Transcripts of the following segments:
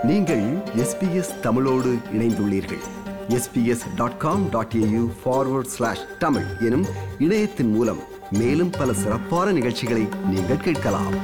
நீங்கள் எஸ்பிஎஸ் தமிழோடு இணைந்துள்ளீர்கள் SBS dot com dot AU forward slash Tamil எனும் இணையத்தின் மூலம் மேலும் பல சிறப்பான நிகழ்ச்சிகளை நீங்கள் கேட்கலாம்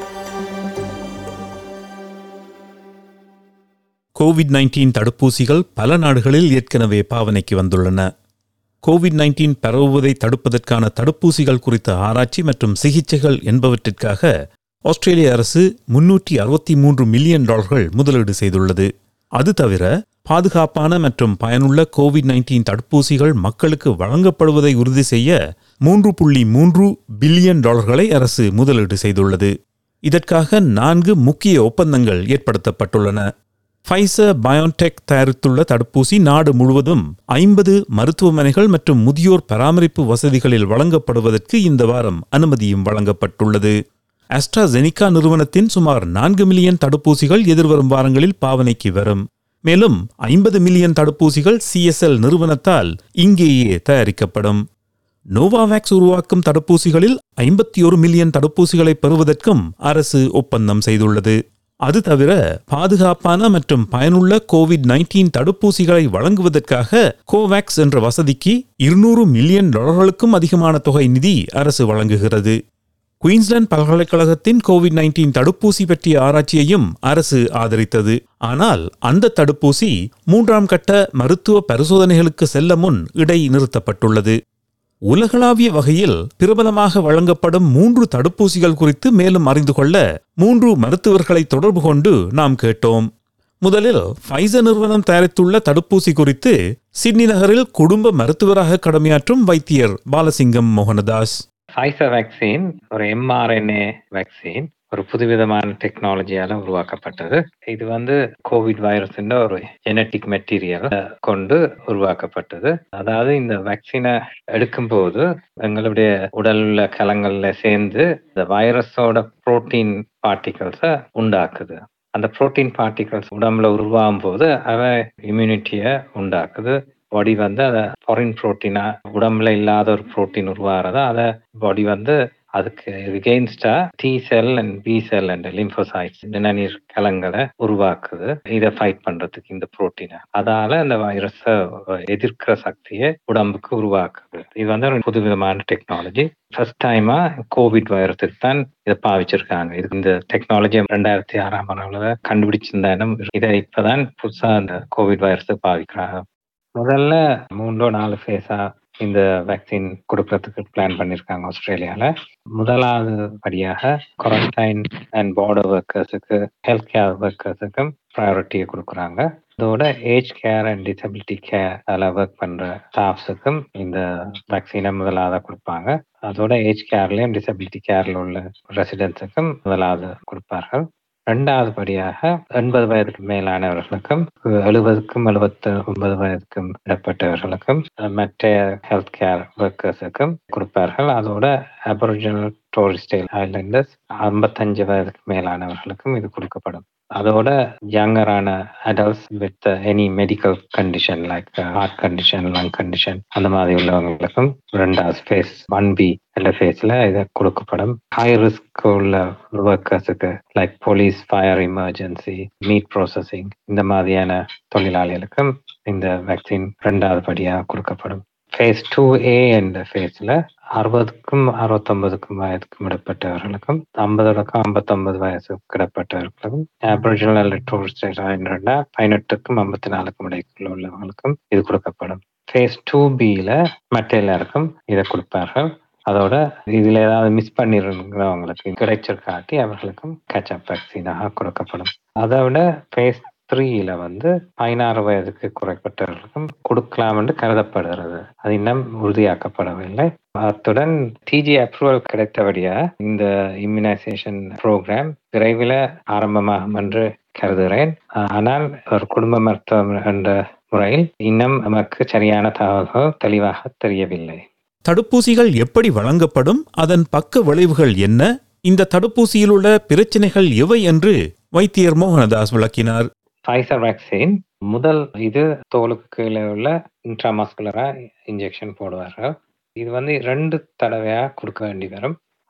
கோவிட் நைன்டீன் தடுப்பூசிகள் பல நாடுகளில் ஏற்கனவே பாவனைக்கு வந்துள்ளன கோவிட் நைன்டீன் பரவுவதை தடுப்பதற்கான தடுப்பூசிகள் குறித்த ஆராய்ச்சி மற்றும் சிகிச்சைகள் என்பவற்றிற்காக ஆஸ்திரேலிய அரசு முன்னூற்றி அறுபத்தி மூன்று மில்லியன் டாலர்கள் முதலீடு செய்துள்ளது அது தவிர பாதுகாப்பான மற்றும் பயனுள்ள கோவிட் நைன்டீன் தடுப்பூசிகள் மக்களுக்கு வழங்கப்படுவதை உறுதி செய்ய மூன்று புள்ளி மூன்று பில்லியன் டாலர்களை அரசு முதலீடு செய்துள்ளது இதற்காக நான்கு முக்கிய ஒப்பந்தங்கள் ஏற்படுத்தப்பட்டுள்ளன ஃபைசர் பயோன்டெக் தயாரித்துள்ள தடுப்பூசி நாடு முழுவதும் ஐம்பது மருத்துவமனைகள் மற்றும் முதியோர் பராமரிப்பு வசதிகளில் வழங்கப்படுவதற்கு இந்த வாரம் அனுமதியும் வழங்கப்பட்டுள்ளது அஸ்ட்ராசெனிகா நிறுவனத்தின் சுமார் நான்கு மில்லியன் தடுப்பூசிகள் எதிர்வரும் வாரங்களில் பாவனைக்கு வரும் மேலும் ஐம்பது மில்லியன் தடுப்பூசிகள் சிஎஸ்எல் நிறுவனத்தால் இங்கேயே தயாரிக்கப்படும் நோவாவேக்ஸ் உருவாக்கும் தடுப்பூசிகளில் ஐம்பத்தி ஒரு மில்லியன் தடுப்பூசிகளை பெறுவதற்கும் அரசு ஒப்பந்தம் செய்துள்ளது அது தவிர பாதுகாப்பான மற்றும் பயனுள்ள கோவிட் நைன்டீன் தடுப்பூசிகளை வழங்குவதற்காக கோவேக்ஸ் என்ற வசதிக்கு இருநூறு மில்லியன் டாலர்களுக்கும் அதிகமான தொகை நிதி அரசு வழங்குகிறது குயின்ஸ்லாந்து பல்கலைக்கழகத்தின் கோவிட் நைன்டீன் தடுப்பூசி பற்றிய ஆராய்ச்சியையும் அரசு ஆதரித்தது ஆனால் அந்த தடுப்பூசி மூன்றாம் கட்ட மருத்துவ பரிசோதனைகளுக்கு செல்ல முன் இடைநிறுத்தப்பட்டுள்ளது உலகளாவிய வகையில் பிரபலமாக வழங்கப்படும் மூன்று தடுப்பூசிகள் குறித்து மேலும் அறிந்து கொள்ள மூன்று மருத்துவர்களை தொடர்பு கொண்டு நாம் கேட்டோம் முதலில் ஃபைசர் நிறுவனம் தயாரித்துள்ள தடுப்பூசி குறித்து சிட்னி நகரில் குடும்ப மருத்துவராக கடமையாற்றும் வைத்தியர் பாலசிங்கம் மோகனதாஸ் ஃபைசர் வேக்சின் ஒரு எம்ஆர்என்ஏ வேக்சின் ஒரு புதுவிதமான டெக்னாலஜியால உருவாக்கப்பட்டது இது வந்து கோவிட் வைரஸ் ஒரு ஜெனட்டிக் மெட்டீரியல் கொண்டு உருவாக்கப்பட்டது அதாவது இந்த வேக்சினை எடுக்கும்போது எங்களுடைய உடல் உள்ள கலங்கள்ல சேர்ந்து இந்த வைரஸோட புரோட்டீன் பார்ட்டிகல்ஸை உண்டாக்குது அந்த புரோட்டீன் பார்ட்டிகல்ஸ் உடம்புல உருவாகும் போது அவ இம்யூனிட்டியை உண்டாக்குது பாடி வந்து அதை ஃபாரின் புரோட்டீனா உடம்புல இல்லாத ஒரு புரோட்டீன் உருவாகிறதா அதை பாடி வந்து அதுக்கு எகெயின்ஸ்டா T cell and B cell and lymphocytes நிணநீர் கலங்களை உருவாக்குது இதை ஃபைட் பண்றதுக்கு இந்த புரோட்டீனை அதால அந்த வைரஸை எதிர்க்கிற சக்தியை உடம்புக்கு உருவாக்குது இது வந்து ஒரு புதுவிதமான டெக்னாலஜி ஃபர்ஸ்ட் டைமா கோவிட் வைரஸுக்கு தான் இதை பாவிச்சிருக்காங்க இது இந்த டெக்னாலஜி ரெண்டாயிரத்தி ஆறாம் ஆண்டுல கண்டுபிடிச்சிருந்தாலும் இதை இப்பதான் புதுசா அந்த கோவிட் வைரஸை பாவிக்கிறாங்க முதல்ல மூன்றோ நாலு ஃபேஸா இந்த வேக்சின் கொடுக்கறதுக்கு பிளான் பண்ணியிருக்காங்க ஆஸ்திரேலியால முதலாவது படியாக குவாரண்டைன் அண்ட் பார்டர் ஒர்க்கர்ஸுக்கு ஹெல்த் கேர் ஒர்க்கர்ஸுக்கும் ப்ரையாரிட்டியை கொடுக்குறாங்க அதோட age care and disability care அதில் ஒர்க் பண்ற ஸ்டாஃப்ஸுக்கும் இந்த வேக்சினை முதலாவது கொடுப்பாங்க அதோட ஏஜ் கேர்லயும் டிசபிலிட்டி கேர்ல உள்ள ரெசிடென்ட்ஸுக்கும் முதலாவது கொடுப்பார்கள் இரண்டாவது படியாக எண்பது வயதுக்கு மேலானவர்களுக்கும் எழுபதுக்கும் எழுபத்தி ஒன்பது வயதுக்கும் இடப்பட்டவர்களுக்கும் மற்ற ஹெல்த் கேர் ஒர்க்கர்ஸுக்கும் கொடுப்பார்கள் அதோட அபரிஜினல் டூரிஸ்ட் ஐலண்டர்ஸ் ஐம்பத்தஞ்சு வயதுக்கு மேலானவர்களுக்கும் இது கொடுக்கப்படும் அதோட யங்கரான adults with any medical condition like heart condition lung condition அந்த மாதிரி உள்ளவங்களுக்கும் ரெண்டாவது ஃபேஸ் ஒன் பி என்ற ஃபேஸ்ல இது கொடுக்கப்படும் ஹை ரிஸ்க் உள்ள ஒர்க்கர்ஸுக்கு like police fire emergency meat processing இந்த மாதிரியான தொழிலாளிகளுக்கும் இந்த வேக்சின் ரெண்டாவது படியாக கொடுக்கப்படும் ஃபேஸ் டூ ஏ என்ற ஃபேஸ்ல அறுபதுக்கும் அறுபத்தொன்பதுக்கும் வயதுக்கும் இடப்பட்டவர்களுக்கும் ஐம்பதுக்கும் ஐம்பத்தொன்பது வயசுக்கு இடப்பட்டவர்களுக்கும் அபரிஜினல் டூரிஸ்ட் பதினெட்டுக்கும் ஐம்பத்தி நாலுக்கும் இடைக்குள்ள உள்ளவர்களுக்கும் இது கொடுக்கப்படும் ஃபேஸ் டூ பியில மற்ற எல்லாருக்கும் இதை கொடுப்பார்கள் அதோட இதுல ஏதாவது மிஸ் பண்ணிருந்தவங்களுக்கு கிடைச்சல் காட்டி அவர்களுக்கும் கேட்சப் வேக்சினாக கொடுக்கப்படும் அதை விட ஃபேஸ் த்ரீல வந்து பதினாறு வயதுக்கு குறைப்பட்டவர்களுக்கும் கொடுக்கலாம் என்று கருதப்படுகிறது அது இன்னும் உறுதியாக்கப்படவில்லை அத்துடன் டிஜி அப்ரூவல் கிடைத்தபடியா இந்த இம்யூனைசேஷன் ப்ரோக்ராம் விரைவில் ஆரம்பமாகும் என்று கருதுகிறேன் ஆனால் ஒரு குடும்ப மருத்துவம் என்ற முறையில் இன்னும் நமக்கு சரியான தகவல்கள் தெளிவாக தெரியவில்லை தடுப்பூசிகள் எப்படி வழங்கப்படும் அதன் பக்க விளைவுகள் என்ன இந்த தடுப்பூசியில் உள்ள பிரச்சனைகள் எவை என்று வைத்தியர் மோகனதாஸ் விளக்கினார் ஃபைசர் வேக்சின் முதல் இது தோலுக்கு கீழே உள்ள இன்ட்ராமஸ்குலரா இன்ஜெக்ஷன் போடுவார்கள் இது வந்து ரெண்டு தடவையா கொடுக்க வேண்டி வரும்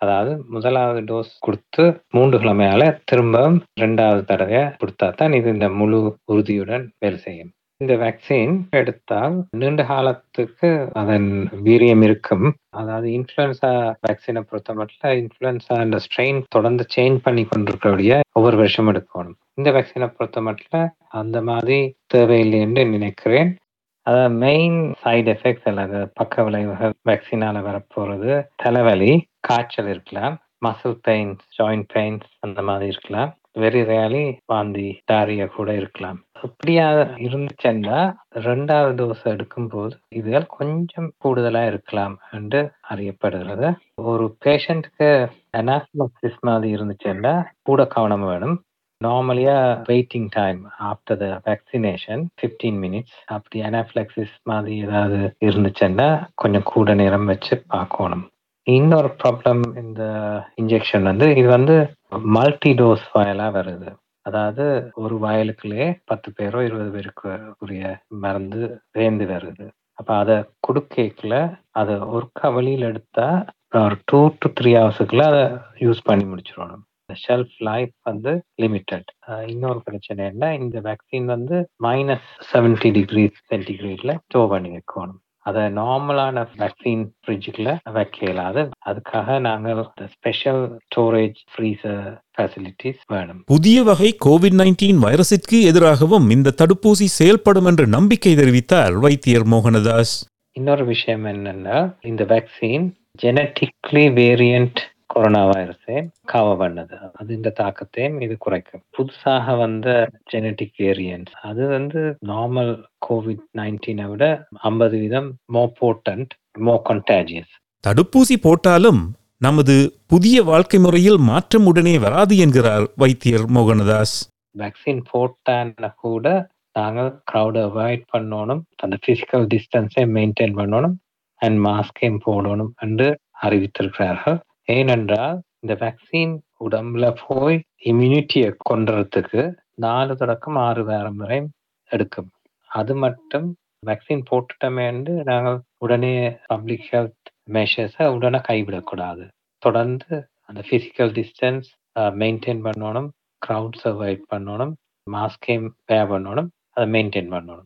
அதாவது முதலாவது டோஸ் கொடுத்து மூன்று கிழமையால திரும்பவும் இரண்டாவது தடவை கொடுத்தா தான் இது இந்த முழு உறுதியுடன் வேலை செய்யும் இந்த வேக்சின் எடுத்தால் நீண்ட காலத்துக்கு அதன் வீரியம் இருக்கும் அதாவது இன்ஃபுளுன்சா வேக்சினை பொறுத்த மட்டும் இன்ஃபுளுன்சா அந்த ஸ்ட்ரெயின் தொடர்ந்து சேஞ்ச் பண்ணி கொண்டிருக்கக்கூடிய ஒவ்வொரு வருஷம் எடுக்கணும் இந்த வேக்சினை பொறுத்த மட்டும் அந்த மாதிரி தேவையில்லை என்று நினைக்கிறேன் அதாவது மெயின் சைடு எஃபெக்ட்ஸ் அல்லது பக்க விளைவுகள் வேக்சினால வரப்போறது தலைவலி காய்ச்சல் இருக்கலாம் மசில் பெயின்ஸ் ஜாயிண்ட் பெயின்ஸ் அந்த மாதிரி இருக்கலாம் வெரி ரேலி வாந்தி டாரியா கூட இருக்கலாம் அப்படியா இருந்துச்சுன்னா ரெண்டாவது டோஸ் எடுக்கும்போது இதுகள் கொஞ்சம் கூடுதலா இருக்கலாம் என்று அறியப்படுகிறது ஒரு பேஷண்ட்க்கு அனாஃபிலாக்சிஸ் மாதிரி இருந்துச்சுன்னா கூட கவனம் வேணும் நார்மலியா waiting time after the vaccination fifteen minutes அப்படி அனாஃபிலாக்சிஸ் மாதிரி ஏதாவது இருந்துச்சுன்னா கொஞ்சம் கூட நேரம் வச்சு பார்க்கணும் இன்னொரு ப்ராப்ளம் இந்த இன்ஜெக்ஷன் வந்து இது வந்து மல்டி டோஸ் வயலா வருது அதாவது ஒரு வயலுக்குள்ளே பத்து பேரோ இருபது பேருக்கு உரிய மருந்து சேர்ந்து வருது அப்ப அதை கொடுக்கல அதை ஒருக்கா வெளியில எடுத்தா ஒரு டூ டு த்ரீ ஹவர்ஸுக்குள்ள அதை யூஸ் பண்ணி முடிச்சிடணும் ஷெல்ஃப் லைஃப் வந்து லிமிட்டட் இன்னொரு பிரச்சனை என்ன இந்த வேக்சின் வந்து மைனஸ் செவன்டி டிகிரி சென்டிகிரேட்ல ஸ்டோர் பண்ணி வைக்கணும் அதை நார்மலான வேக்சின் ஃப்ரிட்ஜுக்குள்ள வைக்க இயலாது அதுக்காக நாங்கள் ஸ்பெஷல் ஸ்டோரேஜ் ஃப்ரீசர் ஃபெசிலிட்டிஸ் வேணும் புதிய வகை கோவிட் நைன்டீன் வைரஸிற்கு எதிராகவும் இந்த தடுப்பூசி செயல்படும் என்று நம்பிக்கை தெரிவித்தார் வைத்தியர் மோகனதாஸ் இன்னொரு விஷயம் என்னன்னா இந்த வேக்சின் ஜெனட்டிக்லி வேரியன்ட் கொரோனா வைரஸை கவர் பண்ணது அது இந்த தாக்கத்தையும் இது குறைக்கும் புதுசாக வந்த ஜெனட்டிக் வேரியன்ஸ் அது வந்து நார்மல் கோவிட் நைன்டீனை விட ஐம்பது வீதம் மோ போட்டன்ட் மோ கண்டாஜியஸ் தடுப்பூசி போட்டாலும் நமது புதிய வாழ்க்கை முறையில் மாற்றம் உடனே வராது என்கிறார் வைத்தியர் மோகனதாஸ் வேக்சின் போட்டான்னா கூட நாங்கள் க்ரௌடை அவாய்ட் பண்ணணும் அந்த பிசிக்கல் டிஸ்டன்ஸை மெயின்டைன் பண்ணணும் அண்ட் மாஸ்கையும் போடணும் என்று அறிவித்திருக்கிறார்கள் ஏனென்றால் இந்த வேக்சின் உடம்புல போய் இம்யூனிட்டியை கொண்டுறதுக்கு நாலு தொடக்கம் ஆறு வாரம் வரை எடுக்கும் அது மட்டும் வேக்சின் போட்டுட்டோமேண்டு நாங்கள் உடனே பப்ளிக் ஹெல்த் மெஷர்ஸை உடனே கைவிடக்கூடாது தொடர்ந்து அந்த பிசிக்கல் டிஸ்டன்ஸ் மெயின்டைன் பண்ணணும் க்ரௌட்ஸ் அவாய்ட் பண்ணணும் மாஸ்கையும் வேர் பண்ணணும் அதை மெயின்டைன் பண்ணணும்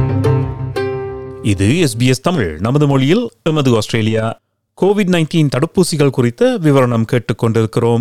இது எஸ்பிஎஸ் தமிழ் நமது மொழியில் எமது ஆஸ்திரேலியா கோவிட் நைன்டீன் தடுப்பூசிகள் குறித்த விவரணம் கேட்டுக்கொண்டிருக்கிறோம்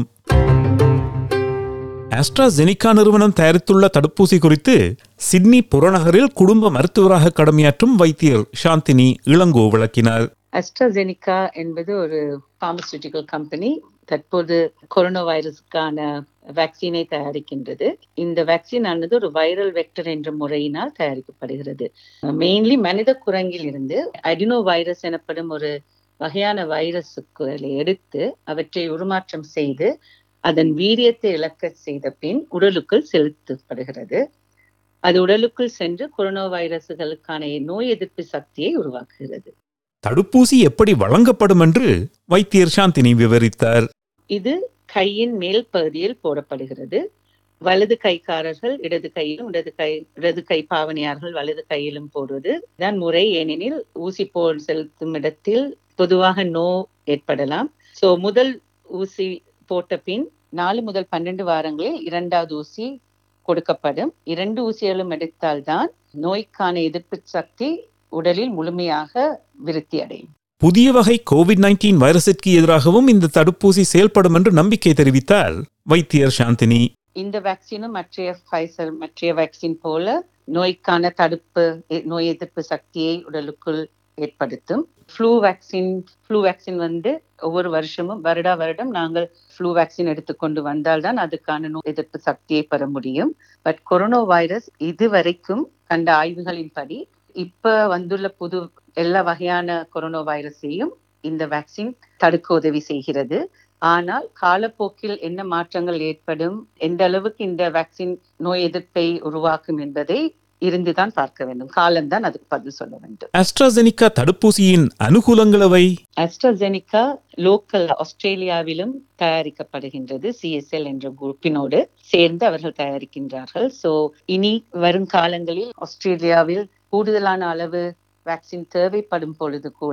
ஆஸ்ட்ராஜெனிகா நிறுவனம் தயாரித்துள்ள தடுப்பூசி குறித்து சிட்னி புறநகரில் குடும்ப மருத்துவராக கடமையாற்றும் வைத்தியர் சாந்தினி இளங்கோ விளக்கினார் அஸ்ட்ராஜெனிகா என்பது ஒரு பார்மசூட்டிக்கல் கம்பெனி தற்போது கொரோனா வைரஸுக்கான வேக்சினை தயாரிக்கின்றது இந்த வேக்சின் ஆனது ஒரு வைரல் வெக்டர் என்ற முறையினால் தயாரிக்கப்படுகிறது மெயின்லி மனித குரங்கில் இருந்து அடினோ வைரஸ் எனப்படும் ஒரு வகையான வைரஸுகளை எடுத்து அவற்றை உருமாற்றம் செய்து அதன் வீரியத்தை இழக்க செய்த பின் உடலுக்குள் செலுத்தப்படுகிறது அது உடலுக்குள் சென்று கொரோனா வைரசுகளுக்கான நோய் எதிர்ப்பு சக்தியை உருவாக்குகிறது தடுப்பூசி எப்படி வழங்கப்படும் என்று வைத்தியர் சாந்தினி விவரித்தார் இது கையின் மேல் பகுதியில் போடப்படுகிறது வலது கைக்காரர்கள் இடது கையிலும் இடது கை இடது கை பாவனையார்கள் வலது கையிலும் போடுவது தான் முறை ஏனெனில் ஊசி போல் செலுத்தும் இடத்தில் பொதுவாக நோ ஏற்படலாம் சோ முதல் ஊசி போட்ட பின் நாலு முதல் பன்னெண்டு வாரங்களில் இரண்டாவது ஊசி கொடுக்கப்படும் இரண்டு ஊசிகளும் எடுத்தால்தான் நோய்க்கான எதிர்ப்பு சக்தி உடலில் முழுமையாக விருத்தி அடையும் புதிய வகை கோவிட் நைன்டீன் வைரஸிற்கு எதிராகவும் இந்த தடுப்பூசி செயல்படும் என்று நம்பிக்கை தெரிவித்தார் வைத்தியர் சாந்தினி இந்த வேக்சினும் மற்றைய ஃபைசர் மற்றைய வேக்சின் போல நோய்க்கான தடுப்பு நோய் எதிர்ப்பு சக்தியை உடலுக்குள் ஏற்படுத்தும் ஃப்ளூ வேக்சின் ஃப்ளூ வேக்சின் வந்து ஒவ்வொரு வருஷமும் வருடா வருடம் நாங்கள் ஃப்ளூ வேக்சின் எடுத்துக்கொண்டு வந்தால்தான் அதுக்கான நோய் எதிர்ப்பு சக்தியை பெற முடியும் பட் கொரோனா வைரஸ் இதுவரைக்கும் கண்ட ஆய்வுகளின்படி இப்ப வந்துள்ள புது எல்லா வகையான கொரோனா வைரஸையும் இந்த வேக்சின் தடுக்க உதவி செய்கிறது ஆனால் காலப்போக்கில் என்ன மாற்றங்கள் ஏற்படும் எந்த அளவுக்கு இந்த வேக்சின் நோய் எதிர்ப்பை உருவாக்கும் என்பதை இருந்துதான் பார்க்க வேண்டும் காலம்தான் அதுக்கு பதில் சொல்ல வேண்டும் அஸ்ட்ராசெனிகா தடுப்பூசியின் அனுகூலங்களவை அஸ்ட்ராசெனிகா லோக்கல் ஆஸ்திரேலியாவிலும் தயாரிக்கப்படுகின்றது சிஎஸ்எல் என்ற குரூப்பினோடு சேர்ந்து அவர்கள் தயாரிக்கின்றார்கள் சோ இனி வரும் காலங்களில் ஆஸ்திரேலியாவில் கூடுதலான அளவு வேக்சின் தேவைப்படும் பொழுது கூட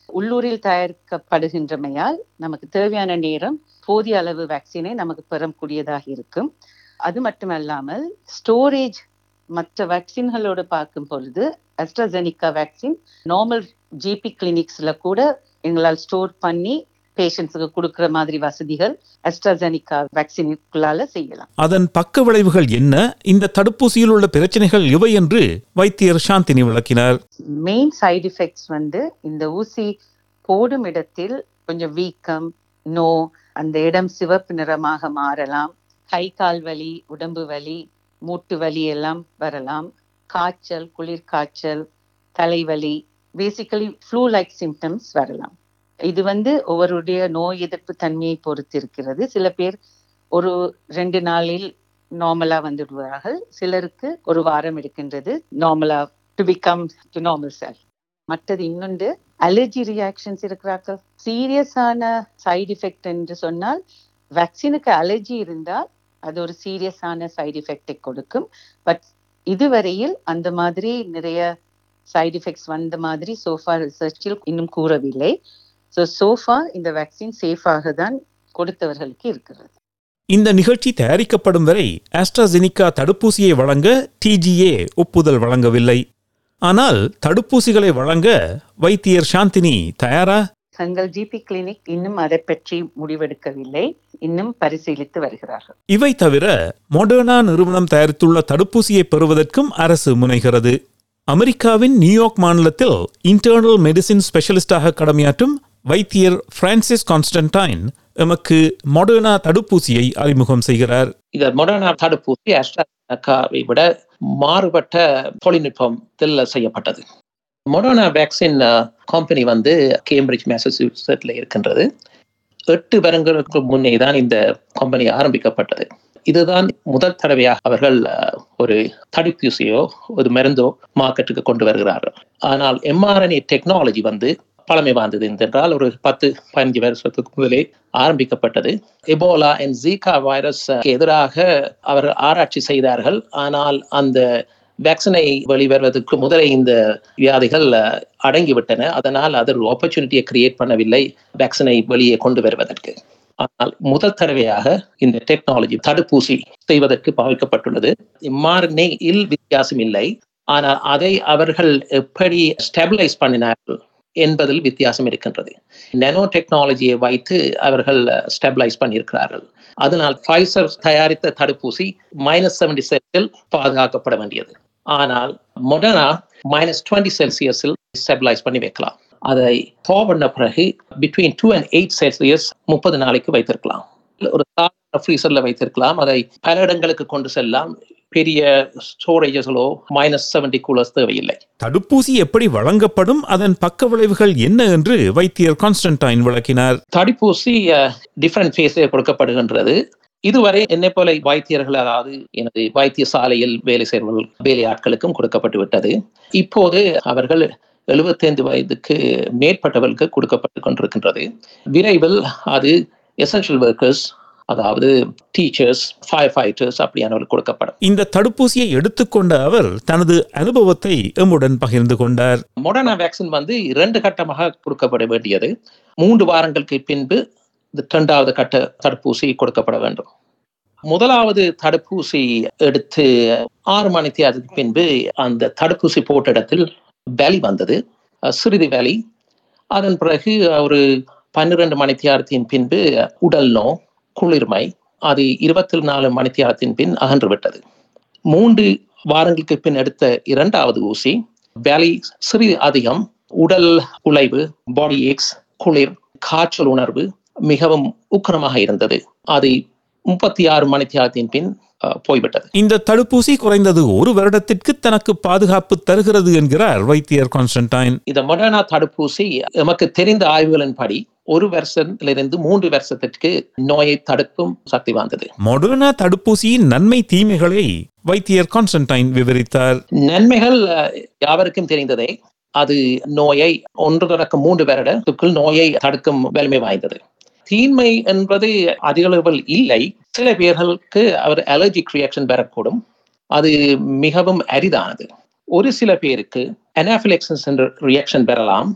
உள்ளூரில் தயாரிக்கப்படுகின்றமையால் நமக்கு தேவையான நேரம் போதிய அளவு வேக்சினை நமக்கு பெறக்கூடியதாக இருக்கும் அது மட்டுமல்லாமல் ஸ்டோரேஜ் மற்ற வேக்சின்களோடு பார்க்கும் பொழுது அஸ்ட்ராசெனிகா வேக்சின் நார்மல் ஜிபி கிளினிக்ஸ்ல கூட எங்களால் ஸ்டோர் பண்ணி பேஷண்ட்ஸுக்கு கொடுக்குற மாதிரி வசதிகள் அஸ்ட்ராசெனிகா வேக்சினுக்குள்ளால செய்யலாம் அதன் பக்க விளைவுகள் என்ன இந்த தடுப்பூசியில் உள்ள பிரச்சனைகள் இவை என்று வைத்தியர் சாந்தினி விளக்கினார் மெயின் சைடு எஃபெக்ட்ஸ் வந்து இந்த ஊசி போடும் இடத்தில் கொஞ்சம் வீக்கம் நோ அந்த இடம் சிவப்பு நிறமாக மாறலாம் கை கால் வலி உடம்பு வலி மூட்டு வலி எல்லாம் வரலாம் காய்ச்சல் குளிர் காய்ச்சல் தலைவலி பேசிக்கலி ஃப்ளூ லைக் சிம்டம்ஸ் வரலாம் இது வந்து ஒவ்வொருடைய நோய் எதிர்ப்பு தன்மையை பொறுத்து இருக்கிறது சில பேர் ஒரு ரெண்டு நாளில் நார்மலா வந்துடுவார்கள் சிலருக்கு ஒரு வாரம் எடுக்கின்றது நார்மலா to become to normal cell மற்றது இன்னொன்று அலர்ஜி ரியாக்ஷன்ஸ் இருக்கிறார்கள் சீரியஸான சைடு எஃபெக்ட் என்று சொன்னால் வேக்சினுக்கு அலர்ஜி இருந்தால் அது ஒரு சீரியஸான சைடு எஃபெக்டை கொடுக்கும் பட் இதுவரையில் அந்த மாதிரி நிறைய சைடு எஃபெக்ட்ஸ் வந்த மாதிரி சோஃபா ரிசர்ச்சில் இன்னும் கூறவில்லை ஸோ சோஃபா இந்த வேக்சின் சேஃபாக தான் கொடுத்தவர்களுக்கு இருக்கிறது இந்த நிகழ்ச்சி தயாரிக்கப்படும் வரை ஆஸ்ட்ராஜெனிகா தடுப்பூசியை வழங்க டிஜிஏ ஒப்புதல் வழங்கவில்லை ஆனால் தடுப்பூசிகளை வழங்க வைத்தியர் சாந்தினி தயாரா தங்கள் ஜிபி கிளினிக் இன்னும் அதை பற்றி முடிவெடுக்கவில்லை இன்னும் பரிசீலித்து வருகிறார்கள் இவை தவிர மொடர்னா நிறுவனம் தயாரித்துள்ள தடுப்பூசியை பெறுவதற்கும் அரசு முனைகிறது அமெரிக்காவின் நியூயார்க் மாநிலத்தில் இன்டர்னல் மெடிசின் ஸ்பெஷலிஸ்டாக கடமையாற்றும் வைத்தியர் பிரான்சிஸ் கான்ஸ்டன்டைன் எமக்கு மொடர்னா தடுப்பூசியை அறிமுகம் செய்கிறார் இந்த மொடர்னா தடுப்பூசி அஸ்ட்ராசெனகாவை விட மாறுபட்ட தொழில்நுட்பத்தில் செய்யப்பட்டது மொடர்னா வேக்சின் கம்பெனி வந்து கேம்பிரிட்ஜ் மேசசூசெட்ல இருக்கின்றது எட்டு வருடங்களுக்கு முன்னே தான் இந்த கம்பெனி ஆரம்பிக்கப்பட்டது இதுதான் முதல் தடவையாக அவர்கள் அஹ், ஒரு தடுப்பூசியோ ஒரு மருந்தோ மார்க்கெட்டுக்கு கொண்டு வருகிறார்கள் ஆனால் எம்ஆர்என்ஏ டெக்னாலஜி வந்து பழமை வாய்ந்தது என்றால் ஒரு பத்து பதினஞ்சு வருஷத்துக்கு முதலே ஆரம்பிக்கப்பட்டது எபோலா அண்ட் ஜீகா வைரஸ் எதிராக அவர்கள் ஆராய்ச்சி செய்தார்கள் ஆனால் அந்த வேக்சினை வெளிவருவதற்கு முதலே இந்த வியாதிகள் அஹ், அடங்கிவிட்டன அதனால் அது ஒரு ஆப்பர்ச்சுனிட்டியை கிரியேட் பண்ணவில்லை வேக்சினை வெளியே கொண்டு வருவதற்கு ஆனால் முதல் தடவையாக இந்த டெக்னாலஜி தடுப்பூசி செய்வதற்கு பாவிக்கப்பட்டுள்ளது எம்ஆர்என்ஏயில் வித்தியாசம் இல்லை ஆனால் அதை அவர்கள் எப்படி ஸ்டெபிலைஸ் பண்ணினார்கள் என்பதில் வித்தியாசம் இருக்கின்றது நானோ டெக்னாலஜியை வைத்து அவர்கள் ஸ்டெபிலைஸ் பண்ணியிருக்கிறார்கள் அதனால் ஃபைசர் தயாரித்த தடுப்பூசி மைனஸ் செவன்டி செல்சியல் பாதுகாக்கப்பட வேண்டியது ஆனால் மொடனா மைனஸ் டுவெண்ட்டி செல்சியஸில் ஸ்டெபிலைஸ் பண்ணி வைக்கலாம் அதை தோ பண்ண பிறகு between two and eight Celsius முப்பது நாளைக்கு வைத்திருக்கலாம் ஒரு சாதாரண ஃப்ரீசர்ல வைத்திருக்கலாம் அதை பல இடங்களுக்கு கொண்டு செல்லலாம் பெரிய ஸ்டோரேஜஸ்களோ மைனஸ் செவன்டி கூலர்ஸ் தேவையில்லை தடுப்பூசி எப்படி வழங்கப்படும் அதன் பக்க விளைவுகள் என்ன என்று வைத்தியர் கான்ஸ்டன்டைன் விளக்கினார் தடுப்பூசி டிஃப்ரெண்ட் ஃபேஸில் கொடுக்கப்படுகின்றது இதுவரை என்னை போல வைத்தியர்கள் அதாவது எனது வைத்தியசாலையில் வேலை செய்பவர்கள் வேலை ஆட்களுக்கும் கொடுக்கப்பட்டு விட்டது இப்போது அவர்கள் எழுபத்தைந்து வயதுக்கு மேற்பட்டவர்களுக்கு கொடுக்கப்பட்டு கொண்டிருக்கின்றது விரைவில் அது எசென்ஷியல் ஒர்க்கர்ஸ் அதாவது டீச்சர்ஸ் ஃபயர் ஃபைட்டர்ஸ் அப்படியானவர்கள் கொடுக்கப்படும் இந்த தடுப்பூசியை எடுத்துக்கொண்ட அவர் தனது அனுபவத்தை எம்முடன் பகிர்ந்து கொண்டார் மொடர்னா வேக்சின் வந்து இரண்டு கட்டமாக கொடுக்கப்பட வேண்டியது மூன்று வாரங்களுக்கு பின்பு இந்த இரண்டாவது கட்ட தடுப்பூசி கொடுக்கப்பட வேண்டும் முதலாவது தடுப்பூசி எடுத்து ஆறு மணி தேதிக்கு பின்பு அந்த தடுப்பூசி போட்ட இடத்தில் வேலி வந்தது அஹ் சிறிது வேலி அதன் பிறகு ஒரு பன்னிரண்டு மணி தியாரத்தின் பின்பு உடல் நோ குளிர்மை அது இருபத்தி நாலு மணி தியாரத்தின் பின் அகன்று விட்டது மூன்று வாரங்களுக்கு பின் எடுத்த இரண்டாவது ஊசி வேலி சிறிது அதிகம் உடல் உழைவு பாடி ஏக்ஸ் குளிர் காய்ச்சல் உணர்வு மிகவும் உக்கிரமாக இருந்தது அது முப்பத்தி ஆறு மணி தியாகத்தின் பின் அஹ், போய்விட்டது இந்த தடுப்பூசி குறைந்தது ஒரு வருடத்திற்கு தனக்கு பாதுகாப்பு தருகிறது என்கிறார் வைத்தியர் கான்ஸ்டன்டைன் இந்த மொடர்னா தடுப்பூசி எமக்கு தெரிந்த ஆய்வுகளின்படி ஒரு வருஷத்திலிருந்து மூன்று வருஷத்திற்கு நோயை தடுக்கும் சக்தி வாய்ந்தது மொடர்னா தடுப்பூசியின் நன்மை தீமைகளை வைத்தியர் கான்ஸ்டன்டைன் விவரித்தார் நன்மைகள் அஹ், யாவருக்கும் தெரிந்ததே அது நோயை ஒன்று தொடக்கம் மூன்று வருடத்துக்குள் நோயை தடுக்கும் வலிமை வாய்ந்தது தீமை என்பது அதிக அளவில் இல்லை சில பேர்களுக்கு அவர் அலர்ஜிக் ரியாக்ஷன் பெறக்கூடும் அது மிகவும் அரிதானது ஒரு சில பேருக்கு அனாஃபிலெக்சன்ஸ் என்ற ரியாக்ஷன் பெறலாம்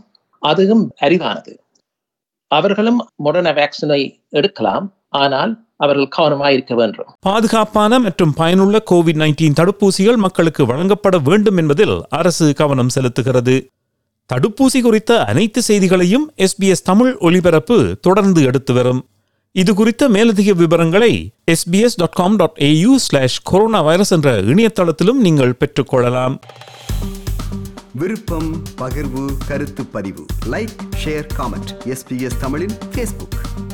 அதுவும் அரிதானது அவர்களும் மொடர்னா வேக்சினை எடுக்கலாம் ஆனால் அவர்கள் கவனமாக இருக்க வேண்டும் பாதுகாப்பான மற்றும் பயனுள்ள கோவிட் 19 தடுப்பூசிகள் மக்களுக்கு வழங்கப்பட வேண்டும் என்பதில் அரசு கவனம் செலுத்துகிறது தடுப்பூசி குறித்த அனைத்து செய்திகளையும் எஸ்பிஎஸ் தமிழ் ஒலிபரப்பு தொடர்ந்து எடுத்து வரும் இது குறித்த மேலதிக விவரங்களை SBS dot com dot AU slash corona virus என்ற இணையதளத்திலும் நீங்கள் பெற்றுக்கொள்ளலாம் விருப்பம் பகிர்வு கருத்து பதிவு லைக் ஷேர் காமெண்ட் எஸ்பிஎஸ் தமிழின் ஃபேஸ்புக்